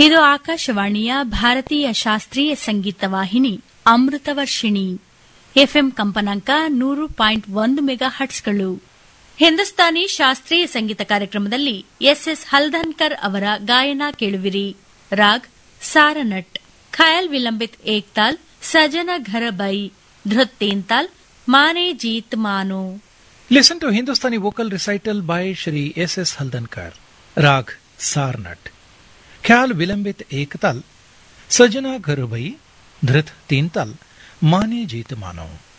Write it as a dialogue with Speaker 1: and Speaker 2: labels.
Speaker 1: ಇದು ಆಕಾಶವಾಣಿಯ ಭಾರತೀಯ ಶಾಸ್ತ್ರೀಯ ಸಂಗೀತ ವಾಹಿನಿ ಅಮೃತವರ್ಷಿಣಿ ಎಫ್ಎಂ ಕಂಪನಾಂಕ ನೂರು ಪಾಯಿಂಟ್ ಒಂದು ಮೆಗಾ ಹಟ್ಸ್ಗಳು ಹಿಂದೂಸ್ತಾನಿ ಶಾಸ್ತ್ರೀಯ ಸಂಗೀತ ಕಾರ್ಯಕ್ರಮದಲ್ಲಿ ಎಸ್ಎಸ್ ಹಲ್ದನ್ಕರ್ ಅವರ ಗಾಯನ ಕೇಳುವಿರಿ ರಾಗ್ ಸಾರನಟ್ ಖಯಾಲ್ ವಿಲಂಬಿತ್ ಏಕ್ತಾಲ್ ಸಜನ ಘರ ಬೈ ಧೃತ್ ತೇಂತಾಲ್ ಮಾನೆ ಜೀತ್ ಮಾನೋ
Speaker 2: Listen to Hindustani vocal recital by Shri S. S. Haldankar. Rag Sarnat. Khyal Vilambit Ektal. Sajana Gharbai. Dhrit Tintal. Mane Jeet Mano.